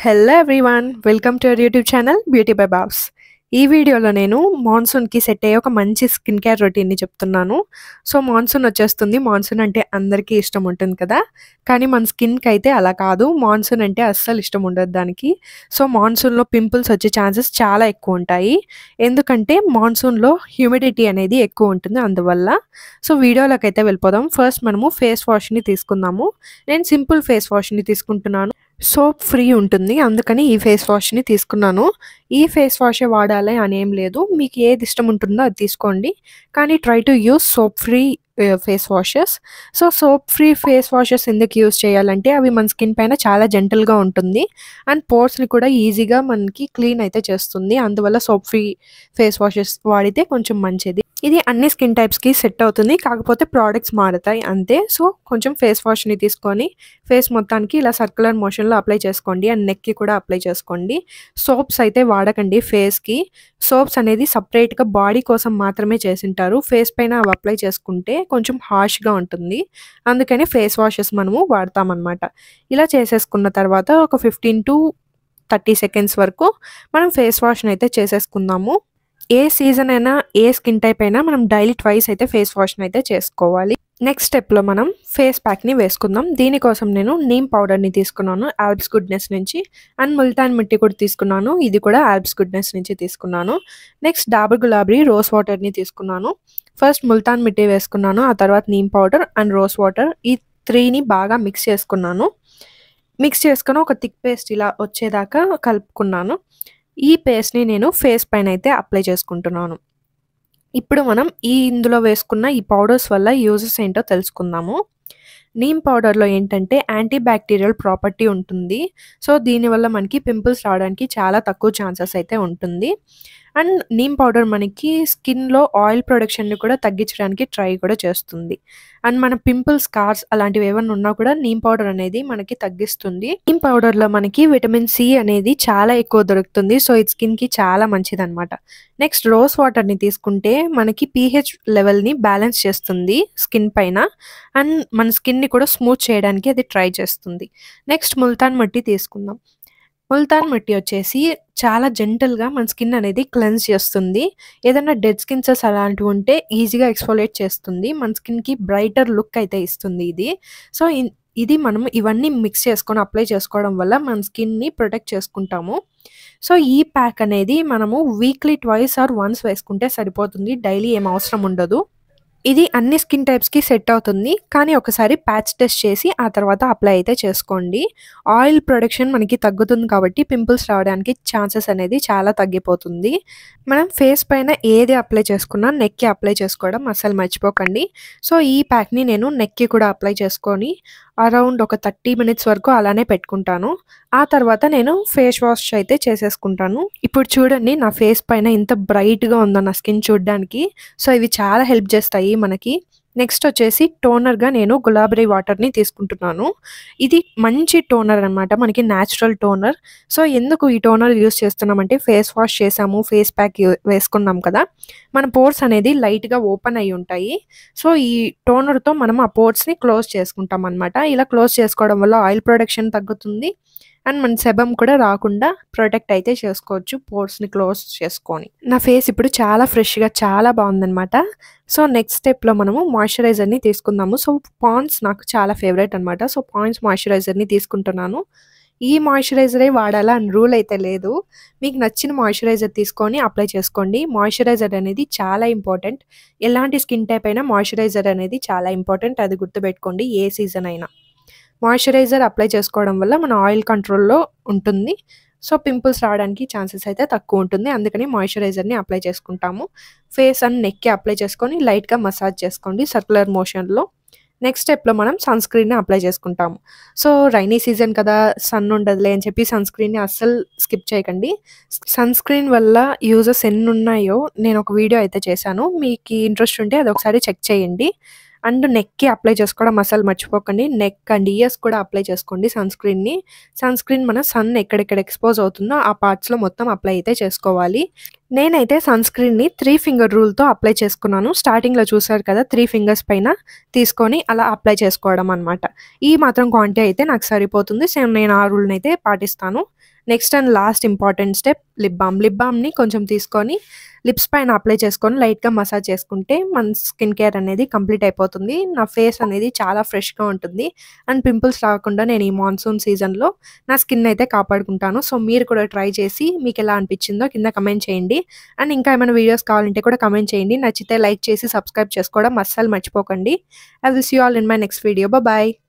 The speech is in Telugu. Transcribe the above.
Hello everyone welcome to our YouTube channel beauty by Babs ఈ వీడియోలో నేను మాన్సూన్కి సెట్ అయ్యే ఒక మంచి స్కిన్ కేర్ రొటీన్ని చెప్తున్నాను సో మాన్సూన్ వచ్చేస్తుంది మాన్సూన్ అంటే అందరికీ ఇష్టం ఉంటుంది కదా కానీ మన స్కిన్కి అయితే అలా కాదు మాన్సూన్ అంటే అస్సలు ఇష్టం ఉండదు దానికి సో మాన్సూన్లో పింపుల్స్ వచ్చే ఛాన్సెస్ చాలా ఎక్కువ ఉంటాయి ఎందుకంటే మాన్సూన్లో హ్యూమిడిటీ అనేది ఎక్కువ ఉంటుంది అందువల్ల సో వీడియోలోకి అయితే వెళ్ళిపోదాం ఫస్ట్ మనము ఫేస్ వాష్ని తీసుకుందాము నేను సింపుల్ ఫేస్ వాష్ని తీసుకుంటున్నాను సోప్ ఫ్రీ ఉంటుంది అందుకని ఈ ఫేస్ వాష్ని తీసుకున్నాను ఈ ఫేస్ వాషే వాడాలి అని ఏం లేదు మీకు ఏది ఇష్టం ఉంటుందో అది తీసుకోండి కానీ try to use soap free face washes so soap free face washes ఎందుకు యూస్ చేయాలంటే అవి మన స్కిన్ పైన చాలా జెంటల్గా ఉంటుంది అండ్ పోర్స్ని కూడా ఈజీగా మనకి క్లీన్ అయితే చేస్తుంది అందువల్ల సోప్ ఫ్రీ ఫేస్ వాషెస్ వాడితే కొంచెం మంచిది ఇది అన్ని స్కిన్ టైప్స్కి సెట్ అవుతుంది కాకపోతే ప్రోడక్ట్స్ మారుతాయి అంతే సో కొంచెం ఫేస్ వాష్ని తీసుకొని ఫేస్ మొత్తానికి ఇలా సర్క్యులర్ మోషన్లో అప్లై చేసుకోండి అండ్ నెక్కి కూడా అప్లై చేసుకోండి సోప్స్ అయితే వాడకండి ఫేస్కి సోప్స్ అనేది సపరేట్గా బాడీ కోసం మాత్రమే చేసింటారు ఫేస్ పైన అవి అప్లై చేసుకుంటే కొంచెం హార్ష్గా ఉంటుంది అందుకని ఫేస్ వాషెస్ మనము వాడతామన్నమాట ఇలా చేసేసుకున్న తర్వాత ఒక ఫిఫ్టీన్ టు థర్టీ సెకండ్స్ వరకు మనం ఫేస్ వాష్ని అయితే చేసేసుకుందాము ఏ సీజన్ అయినా ఏ స్కిన్ టైప్ అయినా మనం డైలీ ట్వైస్ అయితే ఫేస్ వాష్ని అయితే చేసుకోవాలి నెక్స్ట్ స్టెప్లో మనం ఫేస్ ప్యాక్ని వేసుకుందాం దీనికోసం నేను నీమ్ పౌడర్ని తీసుకున్నాను ఆల్బ్స్ గుడ్నెస్ నుంచి అండ్ ముల్తాన్ మిట్టి కూడా తీసుకున్నాను ఇది కూడా ఆల్బ్స్ గుడ్నెస్ నుంచి తీసుకున్నాను నెక్స్ట్ డాబర్ గులాబీ రోజ్ వాటర్ని తీసుకున్నాను ఫస్ట్ ముల్తాన్ మిట్టి వేసుకున్నాను ఆ తర్వాత neem powder and rose water ఈ త్రీని బాగా మిక్స్ చేసుకున్నాను మిక్స్ చేసుకుని ఒక థిక్ పేస్ట్ ఇలా వచ్చేదాకా కలుపుకున్నాను ఈ పేస్ట్ని నేను ఫేస్ పైన అయితే అప్లై చేసుకుంటున్నాను ఇప్పుడు మనం ఈ ఇందులో వేసుకున్న ఈ పౌడర్స్ వల్ల యూజెస్ ఏంటో తెలుసుకుందాము నీమ్ పౌడర్లో ఏంటంటే యాంటీ బ్యాక్టీరియల్ ప్రాపర్టీ ఉంటుంది సో దీనివల్ల మనకి పింపుల్స్ రావడానికి చాలా తక్కువ ఛాన్సెస్ అయితే ఉంటుంది అండ్ నీమ్ పౌడర్ మనకి స్కిన్లో ఆయిల్ ప్రొడక్షన్ని కూడా తగ్గించడానికి ట్రై కూడా చేస్తుంది అండ్ మన పింపుల్ స్కార్స్ అలాంటివి ఏమైనా ఉన్నా కూడా నీమ్ పౌడర్ అనేది మనకి తగ్గిస్తుంది నీమ్ పౌడర్లో మనకి విటమిన్ సి అనేది చాలా ఎక్కువ దొరుకుతుంది సో ఇది స్కిన్కి చాలా మంచిది అనమాట నెక్స్ట్ రోజ్ వాటర్ని తీసుకుంటే మనకి పీహెచ్ లెవెల్ని బ్యాలెన్స్ చేస్తుంది స్కిన్ పైన అండ్ మన స్కిన్ని కూడా స్మూత్ చేయడానికి అది ట్రై చేస్తుంది నెక్స్ట్ ముల్తాన్ మట్టి తీసుకుందాం ముల్తాన్ మట్టి వచ్చేసి చాలా జెంటల్గా మన స్కిన్ అనేది క్లెన్స్ చేస్తుంది ఏదైనా డెడ్ స్కిన్సెస్ అలాంటివి ఉంటే ఈజీగా ఎక్స్ఫోలేట్ చేస్తుంది మన స్కిన్కి బ్రైటర్ లుక్ అయితే ఇస్తుంది ఇది సో ఇది మనం ఇవన్నీ మిక్స్ చేసుకొని అప్లై చేసుకోవడం వల్ల మన స్కిన్ని ప్రొటెక్ట్ చేసుకుంటాము సో ఈ ప్యాక్ అనేది మనము వీక్లీ ట్వైస్ ఆర్ వన్స్ వేసుకుంటే సరిపోతుంది డైలీ ఏం అవసరం ఉండదు ఇది అన్ని స్కిన్ టైప్స్కి సెట్ అవుతుంది కానీ ఒకసారి ప్యాచ్ టెస్ట్ చేసి ఆ తర్వాత అప్లై అయితే చేసుకోండి ఆయిల్ ప్రొడక్షన్ మనకి తగ్గుతుంది కాబట్టి పింపుల్స్ రావడానికి ఛాన్సెస్ అనేది చాలా తగ్గిపోతుంది మనం ఫేస్ పైన ఏది అప్లై చేసుకున్నా నెక్కి అప్లై చేసుకోవడం అస్సలు మర్చిపోకండి సో ఈ ప్యాక్ని నేను నెక్కి కూడా అప్లై చేసుకొని అరౌండ్ ఒక థర్టీ మినిట్స్ వరకు అలానే పెట్టుకుంటాను ఆ తర్వాత నేను ఫేస్ వాష్ అయితే చేసేసుకుంటాను ఇప్పుడు చూడండి నా ఫేస్ పైన ఇంత బ్రైట్గా ఉందో నా స్కిన్ చూడడానికి సో ఇవి చాలా హెల్ప్ చేస్తాయి మనకి నెక్స్ట్ వచ్చేసి టోనర్గా నేను గులాబరీ వాటర్ని తీసుకుంటున్నాను ఇది మంచి టోనర్ అనమాట మనకి న్యాచురల్ టోనర్ సో ఎందుకు ఈ టోనర్ యూస్ చేస్తున్నామంటే ఫేస్ వాష్ చేసాము ఫేస్ ప్యాక్ వేసుకున్నాం కదా మన పోర్స్ అనేది లైట్గా ఓపెన్ అయి ఉంటాయి సో ఈ టోనర్తో మనం ఆ పోర్స్ని క్లోజ్ చేసుకుంటాం అనమాట ఇలా క్లోజ్ చేసుకోవడం వల్ల ఆయిల్ ప్రొడక్షన్ తగ్గుతుంది అండ్ మన సెబమ్ కూడా రాకుండా ప్రొటెక్ట్ అయితే చేసుకోవచ్చు పోర్స్ని క్లోజ్ చేసుకొని నా ఫేస్ ఇప్పుడు చాలా ఫ్రెష్గా చాలా బాగుందనమాట సో నెక్స్ట్ స్టెప్లో మనము మాయిశ్చరైజర్ని తీసుకుందాము సో పాండ్స్ నాకు చాలా ఫేవరెట్ అనమాట సో పాండ్స్ మాయిశ్చరైజర్ని తీసుకుంటున్నాను ఈ మాయిశ్చరైజరే వాడాలా అని రూల్ అయితే లేదు మీకు నచ్చిన మాయిశ్చరైజర్ తీసుకొని అప్లై చేసుకోండి మాయిశ్చరైజర్ అనేది చాలా ఇంపార్టెంట్ ఎలాంటి స్కిన్ టైప్ అయినా మాయిశ్చరైజర్ అనేది చాలా ఇంపార్టెంట్ అది గుర్తుపెట్టుకోండి ఏ సీజన్ అయినా మాయిశ్చరైజర్ అప్లై చేసుకోవడం వల్ల మన ఆయిల్ కంట్రోల్లో ఉంటుంది సో పింపుల్స్ రావడానికి ఛాన్సెస్ అయితే తక్కువ ఉంటుంది అందుకని మాయిశ్చరైజర్ని అప్లై చేసుకుంటాము ఫేస్ అండ్ నెక్కి అప్లై చేసుకొని లైట్గా మసాజ్ చేసుకోండి సర్క్యులర్ మోషన్లో నెక్స్ట్ స్టెప్లో మనం సన్ స్క్రీన్ని అప్లై చేసుకుంటాము సో రైనీ సీజన్ కదా సన్ ఉండదులే అని చెప్పి సన్ స్క్రీన్ని అస్సలు స్కిప్ చేయకండి సన్ స్క్రీన్ వల్ల యూజెస్ ఎన్ని ఉన్నాయో నేను ఒక వీడియో అయితే చేశాను మీకు ఇంట్రెస్ట్ ఉంటే అది ఒకసారి చెక్ చేయండి అండ్ నెక్కి అప్లై చేసుకోవడం అసలు మర్చిపోకండి నెక్ అండ్ ఇయర్స్ కూడా అప్లై చేసుకోండి సన్ స్క్రీన్ని సన్ స్క్రీన్ మన సన్ ఎక్కడెక్కడ ఎక్స్పోజ్ అవుతుందో ఆ పార్ట్స్లో మొత్తం అప్లై అయితే చేసుకోవాలి నేనైతే సన్ స్క్రీన్‌ని 3 ఫింగర్ రూల్‌తో అప్లై చేసుకున్నాను. స్టార్టింగ్‌లో చూసారు కదా! 3 ఫింగర్స్ పైన తీసుకొని అలా అప్లై చేసుకోవడం అనమాట. ఈ మాత్రం క్వాంటిటీ అయితే నాకు సరిపోతుంది. సేమ్ నేను ఆ రూల్‌నైతే పాటిస్తాను. Next and last important step lip balm. Lip బామ్‌ని కొంచెం తీసుకొని లిప్స్ పైన అప్లై చేసుకొని లైట్‌గా మసాజ్ చేసుకుంటే మన స్కిన్ కేర్ అనేది కంప్లీట్ అయిపోతుంది. నా ఫేస్ అనేది చాలా ఫ్రెష్‌గా ఉంటుంది. అండ్ పింపుల్స్ రాకుండా నేను ఈ మాన్సూన్ సీజన్‌లో నా స్కిన్ అయితే కాపాడుకుంటాను. సో, మీరు కూడా ట్రై చేసి మీకెలా అనిపించిందో కింద కమెంట్ చేయండి. అండ్ ఇంకా ఏమైనా వీడియోస్ కావాలంటే కూడా కమెంట్ చేయండి. నచ్చితే లైక్ చేసి సబ్స్క్రైబ్ చేసుకోవడం అస్సలు మర్చిపోకండి. I will see you all in my next video. Bye.